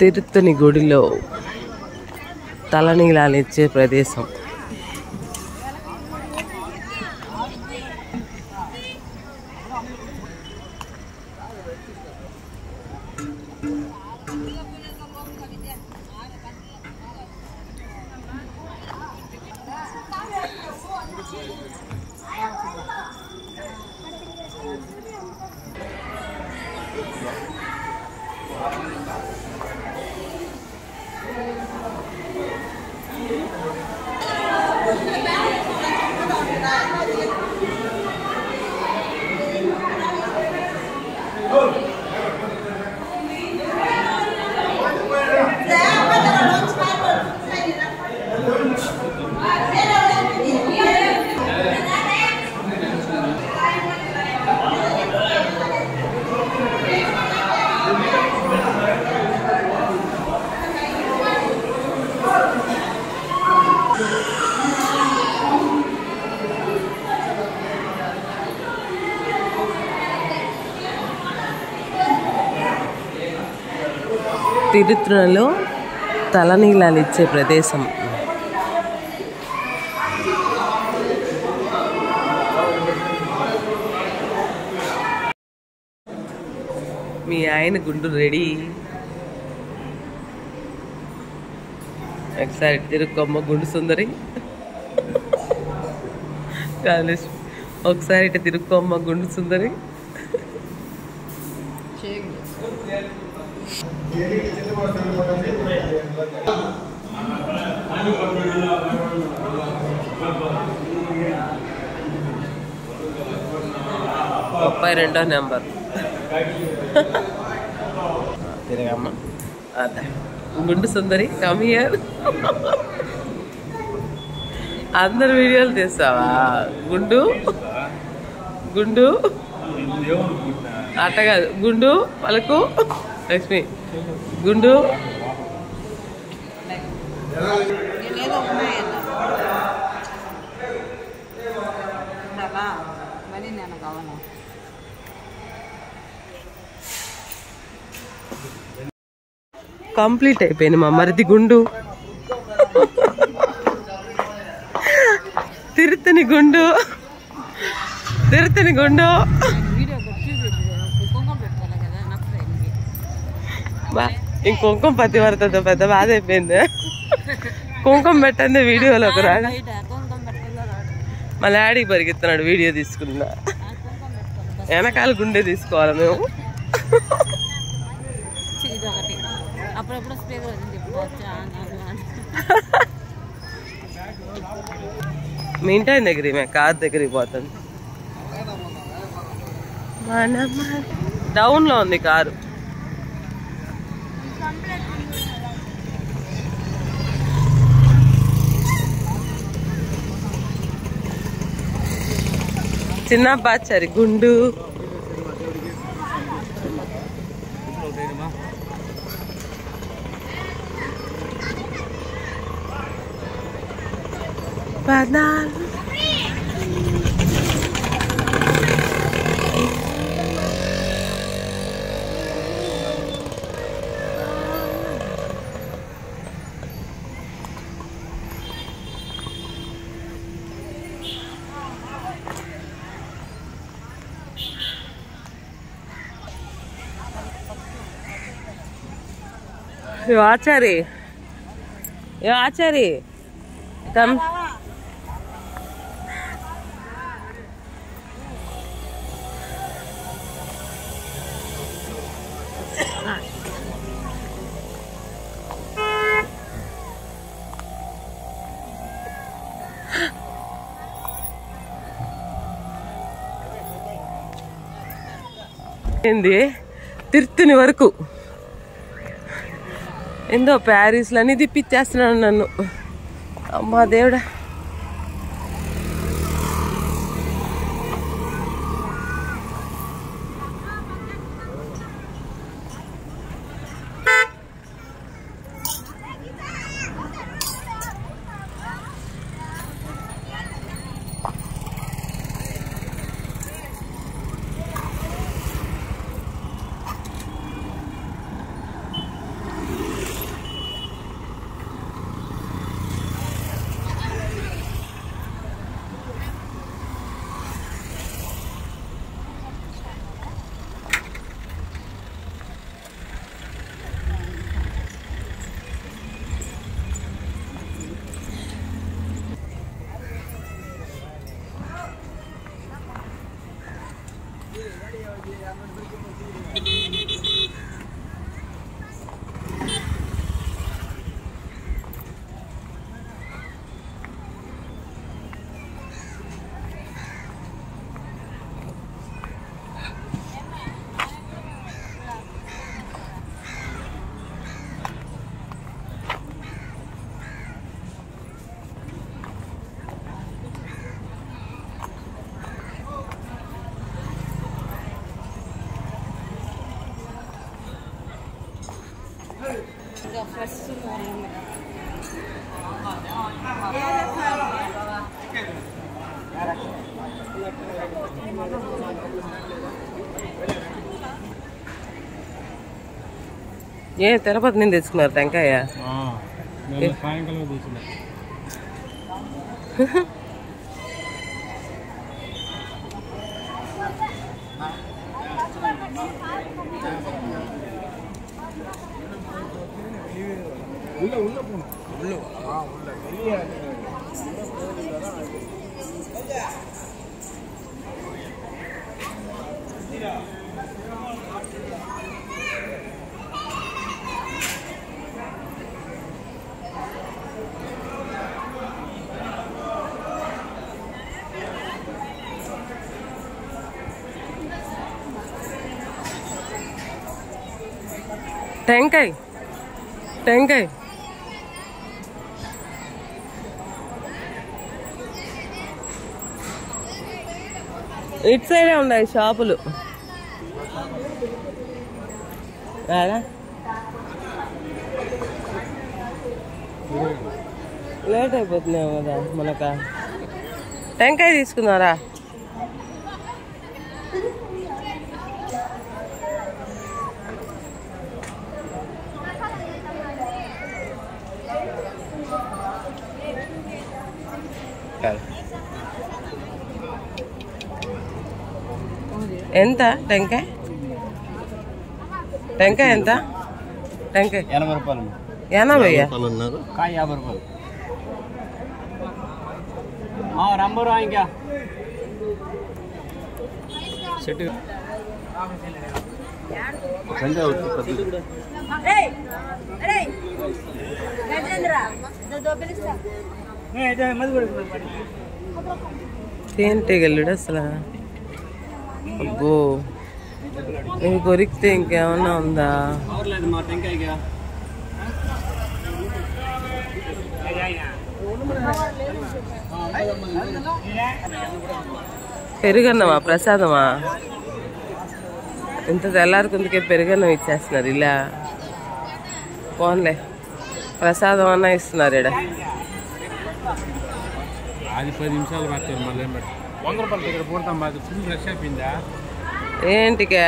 తిరుత్తని గుడిలో తలనీలాలిచ్చే ప్రదేశం తిరుత్తణలో తలనీలాలిచ్చే ప్రదేశం మీ ఆయన గుండు రెడీ ఒకసారి తిరుక్కోమ్మ గుండు సుందరి కాలేజ్ ఒకసారి ఇటు తిరుక్కోమ్మ గుండు సుందరి ముప్పై రెండో నెంబర్ తిరగమ్మ అదే గుండు సుందరి కమ్ హియర్ అందరు వీడియోలు తీస్తావా గుండు గుండు అట్ట కాదు గుండు పలుకు లక్ష్మి గుండు నేనేదో ఉన్నాయన్నా ఉండవా మరి నేను కావాలా కంప్లీట్ అయిపోయింది మా మరిది గుండు తిరుత్తని గుండు తిరుత్తని గుండు వీడియో చూపించు కుంకుమ పెట్టుకోవాలి కదా నాకు ఫ్రెండ్కి బా ఇంకొంకం పత్తి పడుతుంది పెద్ద బాధ అయిపోయింది కుంకుమ పెట్టండి వీడియోలోకి రాడు బయట కుంకుమ పెట్టుకుందా రాడు మా డాడీకి పరిగెత్తున్నాడు వీడియో తీసుకున్నా ఆ కుంకుమ పెట్టుకోవాలి వెనకాల గుండె తీసుకోవాలి మేము ఇది ఒకటి అప్పుడప్పుడు స్పీకర్ వచ్చింది ఇప్పుడు వచ్చా మీ ఇంటి ఆయన దగ్గరికి మేము కార్ దగ్గరికి పోతుంది డౌన్ లో ఉంది కారు చిన్న బాచారి గుండు పదాలు ఏ ఆచారి ఏ ఆచారి కమ్ ఏంది తిరుత్తని వరకు ఏందో ప్యారిస్లో అన్ని తిప్పిచ్చేస్తున్నాడు నన్ను అమ్మా దేవుడా ఏ తిరుపతి నుంచి తెచ్చుకున్నారు టెంకాయ నేను సాయంకాలం తీసిన టెంకాయ టెంకాయ ఇటు సైడే ఉన్నాయి షాపులు రారా లేట్ అయిపోతున్నావు కదా మనక టెంకాయ తీసుకున్నారా ఎంత టెంకాయ టెంకాయ ఎంత టెంకాయ ఎనభై రూపాయలు ఎనభై కాయ యాభై రూపాయలు రంబరు ఇంకా చెట్టు తేనెటీగలుడు అసలు అబ్బో ఇవి కొరికితే ఇంకేమన్నా ఉందా అవర్లేదు మా టెంకాయగా పెరుగన్నమా ప్రసాదమా ఇంత తెల్లారుకుందుకే పెరుగన్నం ఇచ్చేస్తున్నారు ఇలా పోన్లే ప్రసాదం అన్నా ఇస్తున్నారు ఇక్కడ అది పది నిమిషాలు పడుతుంది మళ్ళీ ఏం పెట్టు వంద రూపాయలు ఇక్కడ పోతాం మాది ఫుల్ రష్ అయిపోయిందా ఏంటికే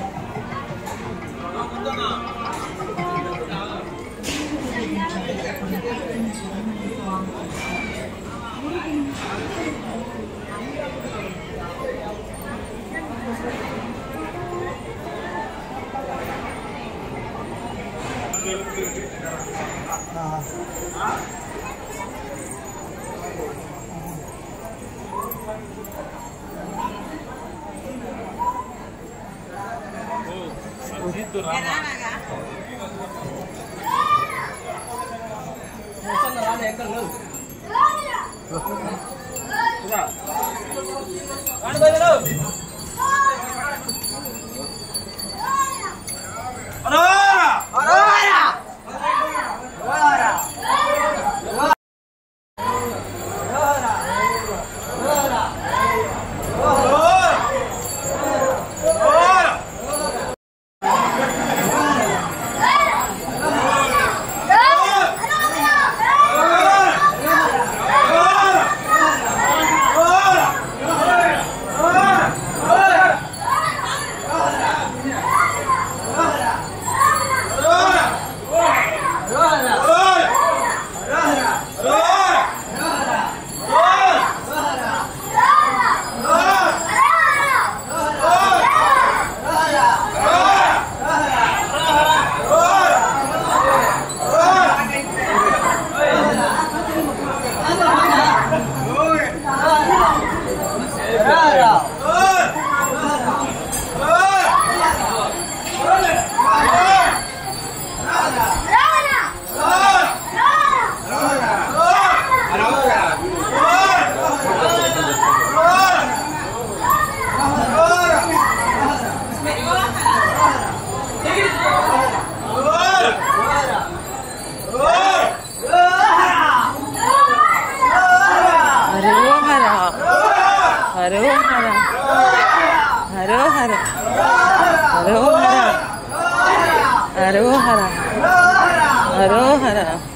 హరోహర హరోహర హరోహర హరోహర హరోహర హరోహర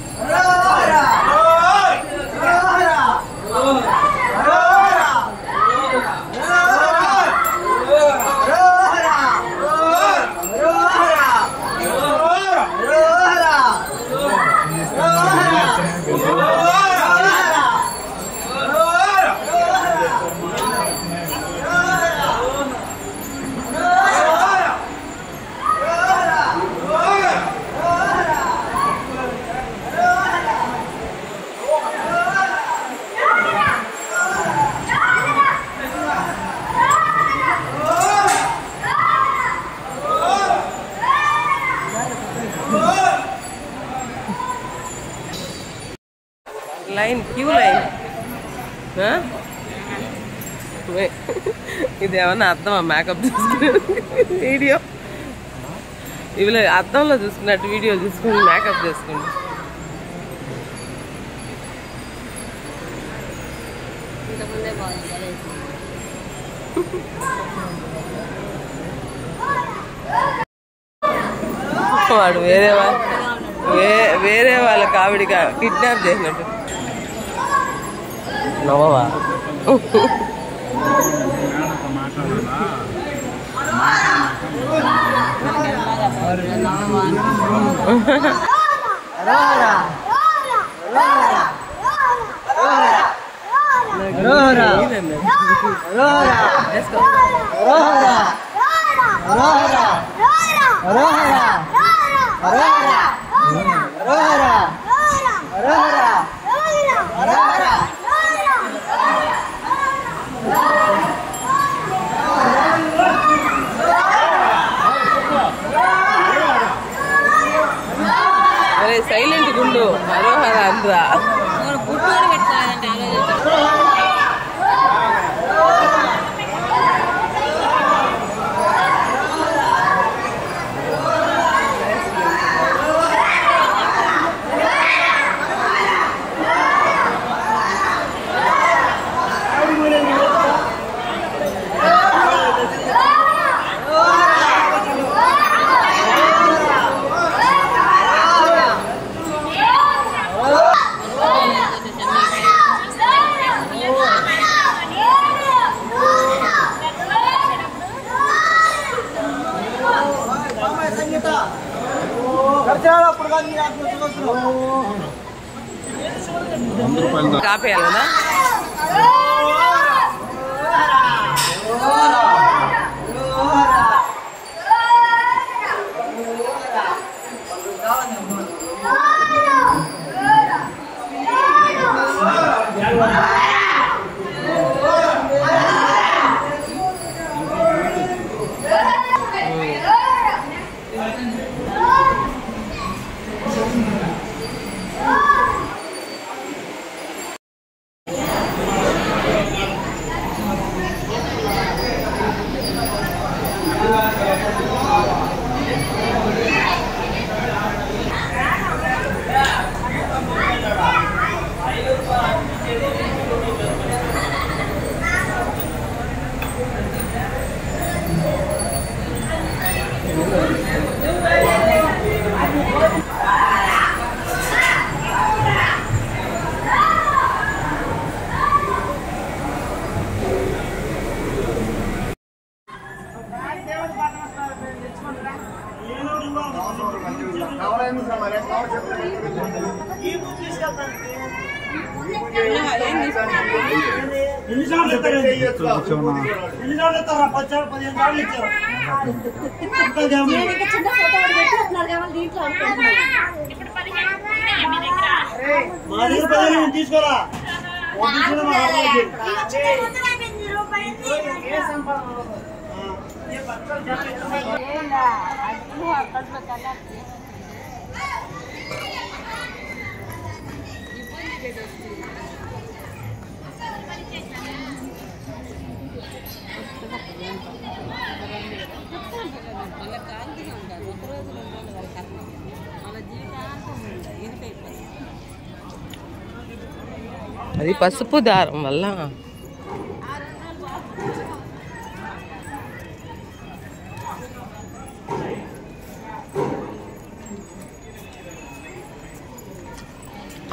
లైన్ క్యూ లైన్ ఆ? మే- ఇది ఏమన్నా అర్థమా మేకప్ చూసుకునే వీడియో ఇవిలో అర్థంలో చూసుకున్నట్టు వీడియో చూసుకుని మేకప్ చేసుకుంది ఇంతకుముందే బాగుంది కలేసి వాడు వేరే వాళ్ళ వే- వేరే వాళ్ళ కావిడిగా కిడ్నాప్ చేసినట్టు నవ్వవా మేడంతో మాట్లాడాలా అరే సైలెంట్ గుండు హరోహర అందరా గుట్టు కూడా పెట్టుకోలేదంటే ఆలోచించారు వంద రూపాయలు కాపేయాలి కదా ఎన్నిసార్లు ఎత్తారండి ఎన్నిసార్లు ఎత్తారా పది సార్లు పదిహేను సార్లు ఇచ్చారు ఇంకా జామ- చిన్న ఫోటో ఒకటి పెట్టి చెప్తున్నారు కాబట్టి దీంట్లో అనుకుంటున్నాను మా దగ్గర పదిహేను నేను తీసుకోరా ఒక తీసుకున్నా మా అబ్బాయికి. వాళ్ళ కాంతిగా ఉంటారు ఒక రోజు రెండు రోజులు వాళ్ళ కర్మ వాళ్ళ జీవితాంతం ఇరుకైపోతుంది అది పసుపు దారం వల్ల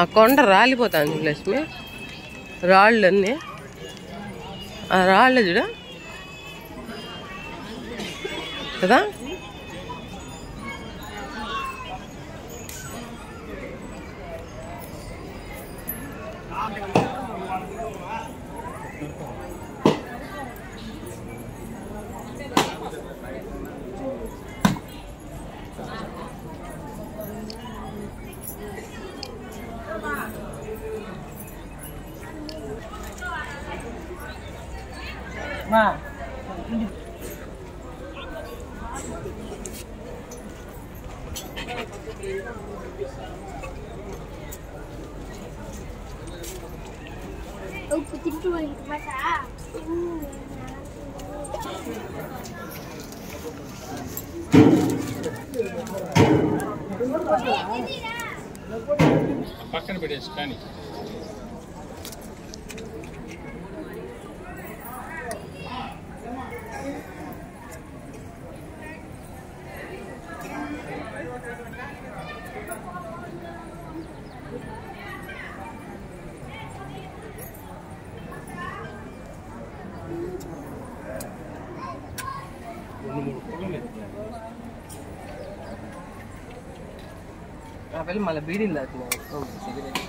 ఆ కొండ రాలిపోతాను లక్ష్మి రాళ్ళు అన్నీ ఆ రాళ్ళు చూడ కదా ఉప్పు తింటూ మాట పక్కన పెట్టేసి కానీ ఆ పిల్ల మళ్ళీ బీడీలు తాగుతున్నావు సిగరెట్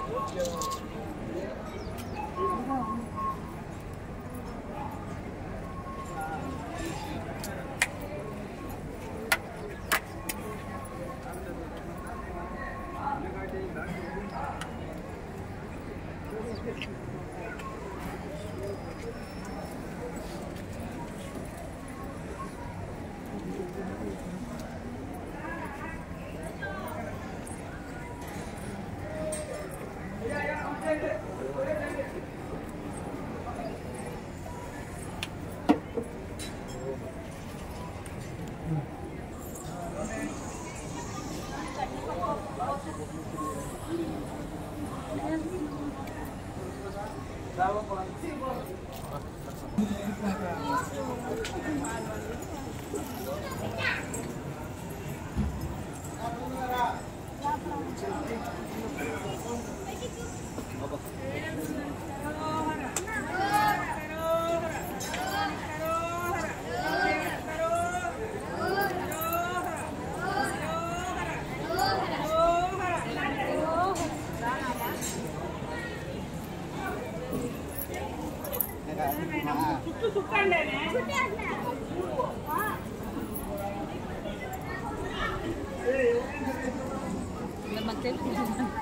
మాకు తెలియదు